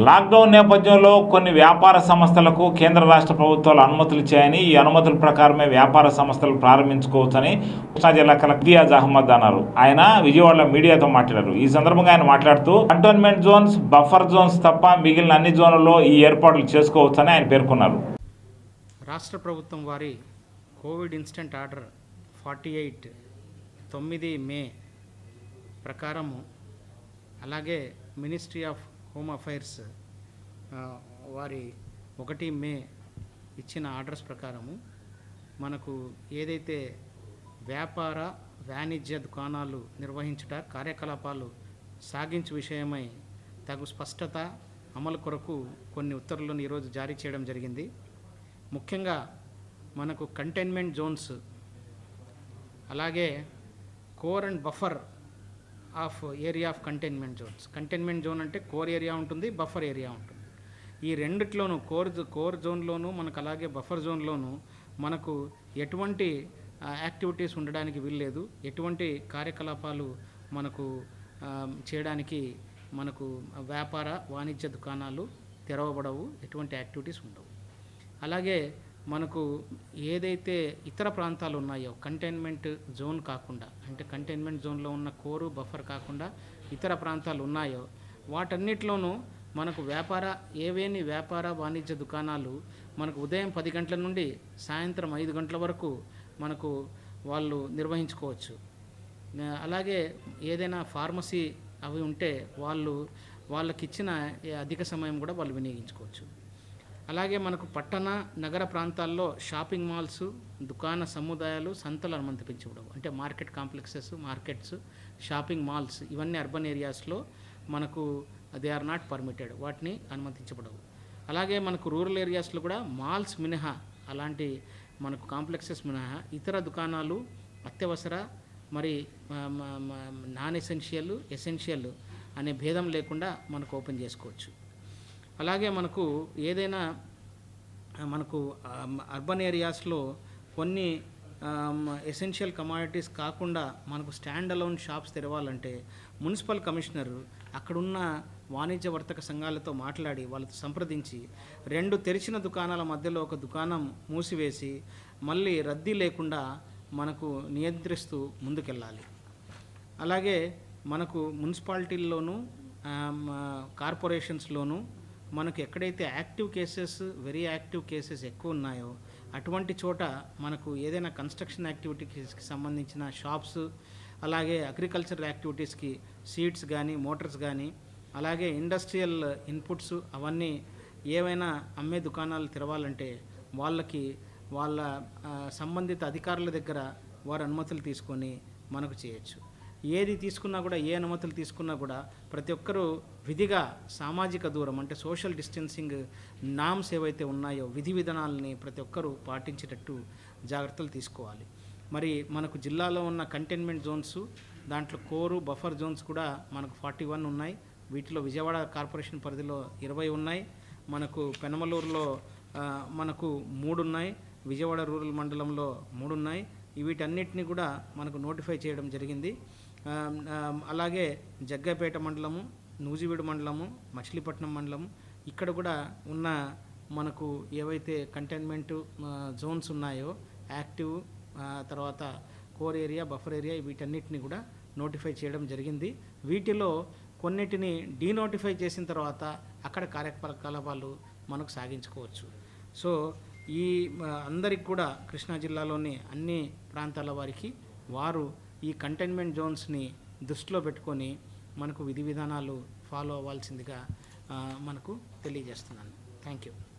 lockdown నేపథ్యంలో కొన్ని వ్యాపార సంస్థలకు కేంద్ర రాష్ట్ర ప్రభుత్వాలు అనుమతులు ఇచ్చాయని ఈ అనుమతుల ప్రకారమే వ్యాపార సంస్థలు ప్రారంభించుకోవచ్చని కృష్ణా జిల్లా కలెక్టర్ ఇయాజ్ అహ్మద్ అన్నారు ఆయన విజయవాడలో మీడియాతో మాట్లాడారు ఈ సందర్భంగా ఆయన మాట్లాడుతూ కంటోన్మెంట్ జోన్స్ బఫర్ జోన్స్ తప్ప మిగిలిన అన్ని జోన్లలో ఈ ఏర్పాట్లు చేసుకోవచ్చని ఆయన పేర్కొన్నారు రాష్ట్ర ప్రభుత్వం వారి Covid instant order forty eight తొమ్మిది మే ప్రకారము అలాగే మినిస్ట్రీ ఆఫ్ హోమ్ అఫైర్స్ ఆ, వారి ఒకటి మే ఇచ్చిన ఆర్డర్స్ ప్రకారము మనకు ఏదైతే వ్యాపార వాణిజ్య దుకాణాలు నిర్వహించుట కార్యకలాపాలు సాగించు విషయమై తగు స్పష్టత అమలు కొరకు కొన్ని ఉత్తర్వులను ఈరోజు జారీ చేయడం జరిగింది ముఖ్యంగా మనకు కంటైన్మెంట్ జోన్స్ అలాగే core and buffer of area of containment zones containment zone అంటే కోర్ ఏరియా ఉంటుంది బఫర్ ఏరియా ఉంటుంది ఈ రెండిట్లోనూ కోర్ జో- కోర్ జోన్లోను మనకు అలాగే బఫర్ జోన్లోను మనకు ఎటువంటి ఆ, యాక్టివిటీస్ ఉండడానికి వీల్లేదు ఎటువంటి కార్యకలాపాలు మనకు ఆ, చేయడానికి మనకు వ్యాపార వాణిజ్య దుకాణాలు తెరవబడవు ఎటువంటి యాక్టివిటీస్ ఉండవు అలాగే మనకు ఏదైతే ఇతర ప్రాంతాలు ఉన్నాయో కంటైన్మెంట్ జోన్ కాకుండా అంటే కంటైన్మెంట్ జోన్లో ఉన్న కోరు బఫర్ కాకుండా ఇతర ప్రాంతాలు ఉన్నాయో వాటన్నిటిలోనూ మనకు వ్యాపార ఏవేని వ్యాపార వాణిజ్య దుకాణాలు మనకు ఉదయం పది గంటల నుండి సాయంత్రం ఐదు గంటల వరకు మనకు వాళ్ళు నిర్వహించుకోవచ్చు ఆ, అలాగే ఏదైనా ఫార్మసీ అవి ఉంటే వాళ్ళు వాళ్ళకి ఇచ్చిన ఏ అధిక సమయం కూడా వాళ్ళు వినియోగించుకోవచ్చు అలాగే మనకు పట్టణ నగర ప్రాంతాల్లో షాపింగ్ మాల్స్ దుకాణ సముదాయాలు సంతలు అనుమతించబడవు అంటే market complexes markets shopping malls ఇవన్నీ అర్బన్ ఏరియాస్లో మనకు దే ఆర్ నాట్ పర్మిటెడ్ వాటిని అనుమతించబడవు అలాగే మనకు రూరల్ ఏరియాస్లో కూడా మాల్స్ మినహా అలాంటి మనకు కాంప్లెక్సెస్ మినహా ఇతర దుకాణాలు అత్యవసర మరి మ- మ- మ- నాన్ ఎసెన్షియల్ ఎసెన్షియల్ అనే భేదం లేకుండా మనకు ఓపెన్ చేసుకోవచ్చు అలాగే మనకు ఏదైనా ఆ, మనకు ఆమ్, అర్బన్ ఏరియాస్లో కొన్ని ఎసెన్షియల్ కమాడిటీస్ కాకుండా మనకు స్టాండ్ అలోన్ షాప్స్ తెరవాలంటే మున్సిపల్ కమిషనర్ అక్కడున్న వాణిజ్య వర్తక సంఘాలతో మాట్లాడి వాళ్ళతో సంప్రదించి రెండు తెరిచిన దుకాణాల మధ్యలో ఒక దుకాణం మూసివేసి మళ్ళీ రద్దీ లేకుండా మనకు నియంత్రిస్తూ ముందుకెళ్ళాలి అలాగే మనకు మున్సిపాలిటీల్లోనూ ఆమ్, కార్పొరేషన్స్లోనూ మనకు ఎక్కడైతే active cases very active cases ఎక్కువ ఉన్నాయో అటువంటి చోట మనకు ఏదైనా కన్స్ట్రక్షన్ యాక్టివిటీస్కి సంబంధించిన షాప్స్ అలాగే అగ్రికల్చరల్ యాక్టివిటీస్కి సీడ్స్ కానీ మోటార్స్ కానీ అలాగే ఇండస్ట్రియల్ ఇన్పుట్స్ అవన్నీ ఏవైనా అమ్మే దుకాణాలు తెరవాలంటే వాళ్ళకి వాళ్ళ ఆ, సంబంధిత అధికారుల దగ్గర వారు అనుమతులు తీసుకొని మనకు చేయొచ్చు ఏది తీసుకున్నా కూడా ఏ అనుమతులు తీసుకున్నా కూడా ప్రతి ఒక్కరూ విధిగా సామాజిక దూరం అంటే సోషల్ డిస్టెన్సింగ్ నామ్స్ ఏవైతే ఉన్నాయో విధి విధానాలని ప్రతి ఒక్కరూ పాటించేటట్టు జాగ్రత్తలు తీసుకోవాలి మరి మనకు జిల్లాలో ఉన్న కంటైన్మెంట్ జోన్స్ దాంట్లో కోరు బఫర్ జోన్స్ కూడా మనకు ఫార్టీ వన్ ఉన్నాయి వీటిలో విజయవాడ కార్పొరేషన్ పరిధిలో ఇరవై ఉన్నాయి మనకు పెనమలూరులో ఆ, మనకు మూడు ఉన్నాయి విజయవాడ రూరల్ మండలంలో మూడు ఉన్నాయి వీటన్నిటిని కూడా మనకు నోటిఫై చేయడం జరిగింది ఆ, ఆ, అలాగే జగ్గపేట మండలము నూజివీడు మండలము మచిలీపట్నం మండలము ఇక్కడ కూడా ఉన్న మనకు ఏవైతే కంటైన్మెంట్ జోన్స్ ఉన్నాయో యాక్టివ్ ఆ, తర్వాత కోర్ ఏరియా బఫర్ ఏరియా వీటన్నిటిని కూడా నోటిఫై చేయడం జరిగింది వీటిలో కొన్నిటిని డీనోటిఫై చేసిన తర్వాత అక్కడ కార్యకలాపాలు మనకు సాగించుకోవచ్చు సో ఈ ఆ, అందరికి కూడా కృష్ణా జిల్లాలోని అన్ని ప్రాంతాల వారికి వారు ఈ కంటైన్మెంట్ జోన్స్ని దృష్టిలో పెట్టుకొని మనకు విధి విధానాలు ఫాలో అవ్వాల్సిందిగా ఆ, మనకు తెలియజేస్తున్నాను థ్యాంక్ యూ